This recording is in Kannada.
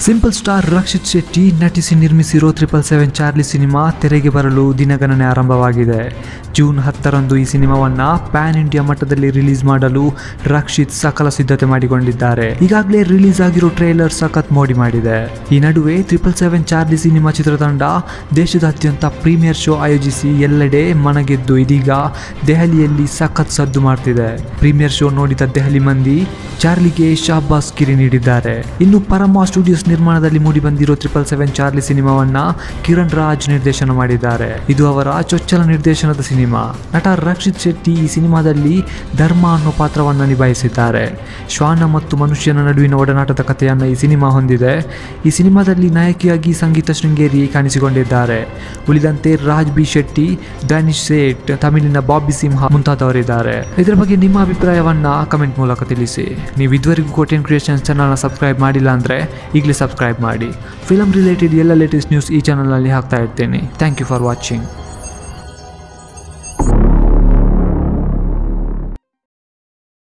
ಸಿಂಪಲ್ ಸ್ಟಾರ್ ರಕ್ಷಿತ್ ಶೆಟ್ಟಿ ನಟಿಸಿ ನಿರ್ಮಿಸಿರೋ ಟ್ರಿಪಲ್ ಸೆವೆನ್ ಚಾರ್ಲಿ ಸಿನಿಮಾ ತೆರೆಗೆ ಬರಲು ದಿನಗಣನೆ ಆರಂಭವಾಗಿದೆ ಜೂನ್ ಹತ್ತರಂದು ಈ ಸಿನಿಮಾವನ್ನ ಪ್ಯಾನ್ ಇಂಡಿಯಾ ಮಟ್ಟದಲ್ಲಿ ರಿಲೀಸ್ ಮಾಡಲು ರಕ್ಷಿತ್ ಸಕಲ ಸಿದ್ಧತೆ ಮಾಡಿಕೊಂಡಿದ್ದಾರೆ ಈಗಾಗಲೇ ರಿಲೀಸ್ ಆಗಿರೋ ಟ್ರೇಲರ್ ಸಖತ್ ಮೋಡಿ ಮಾಡಿದೆ ಈ ನಡುವೆ ಟ್ರಿಪಲ್ ಸೆವೆನ್ ಚಾರ್ಲಿ ಸಿನಿಮಾ ಚಿತ್ರತಂಡ ದೇಶದಾದ್ಯಂತ ಪ್ರೀಮಿಯರ್ ಶೋ ಆಯೋಜಿಸಿ ಎಲ್ಲೆಡೆ ಮನಗೆದ್ದು ಇದೀಗ ದೆಹಲಿಯಲ್ಲಿ ಸಖತ್ ಸದ್ದು ಮಾಡ್ತಿದೆ ಪ್ರೀಮಿಯರ್ ಶೋ ನೋಡಿದ ದೆಹಲಿ ಮಂದಿ ಚಾರ್ಲಿಗೆ ಶಾಬಾಸ್ ಕಿರಿ ನೀಡಿದ್ದಾರೆ ಇನ್ನು ಪರಮ ಸ್ಟುಡಿಯೋಸ್ ನಿರ್ಮಾಣದಲ್ಲಿ ಮೂಡಿ ಬಂದಿರೋ ಟ್ರಿಪಲ್ ಸೆವೆನ್ ಚಾರ್ಲಿ ಸಿನಿಮಾವನ್ನ ಕಿರಣ್ ರಾಜ್ ನಿರ್ದೇಶನ ಮಾಡಿದ್ದಾರೆ ಇದು ಅವರ ಚೊಚ್ಚಲ ನಿರ್ದೇಶನದ ಸಿನಿಮಾ ನಟ ರಕ್ಷಿತ್ ಶೆಟ್ಟಿ ಈ ಸಿನಿಮಾದಲ್ಲಿ ಧರ್ಮ ಅನ್ನೋ ಪಾತ್ರವನ್ನ ನಿಭಾಯಿಸಿದ್ದಾರೆ ಶ್ವಾನ ಮತ್ತು ಮನುಷ್ಯನ ನಡುವಿನ ಒಡನಾಟದ ಕಥೆಯನ್ನ ಈ ಸಿನಿಮಾ ಹೊಂದಿದೆ ಈ ಸಿನಿಮಾದಲ್ಲಿ ನಾಯಕಿಯಾಗಿ ಸಂಗೀತ ಶೃಂಗೇರಿ ಕಾಣಿಸಿಕೊಂಡಿದ್ದಾರೆ ಉಳಿದಂತೆ ರಾಜ್ ಬಿ ಶೆಟ್ಟಿ ದಾನಿಶ್ ಸೇಠ್ ತಮಿಳಿನ ಬಾಬಿ ಸಿಂಹ ಮುಂತಾದವರಿದ್ದಾರೆ ಇದರ ಬಗ್ಗೆ ನಿಮ್ಮ ಅಭಿಪ್ರಾಯವನ್ನ ಕಮೆಂಟ್ ಮೂಲಕ ತಿಳಿಸಿ ನೀವು ಇದುವರೆಗೂ ಕೋಟೆನ್ ಕ್ರಿಯೇಷನ್ಸ್ ಚಾನಲ್ನ ಸಬ್ಸ್ಕ್ರೈಬ್ ಮಾಡಿಲ್ಲ ಅಂದರೆ ಈಗಲೇ ಸಬ್ಸ್ಕ್ರೈಬ್ ಮಾಡಿ ಫಿಲಮ್ ರಿಲೇಟೆಡ್ ಎಲ್ಲ ಲೇಟೆಸ್ಟ್ ನ್ಯೂಸ್ ಈ ಚಾನಲ್ನಲ್ಲಿ ಹಾಕ್ತಾ ಇರ್ತೇನೆ ಥ್ಯಾಂಕ್ ಯು ಫಾರ್ ವಾಚಿಂಗ್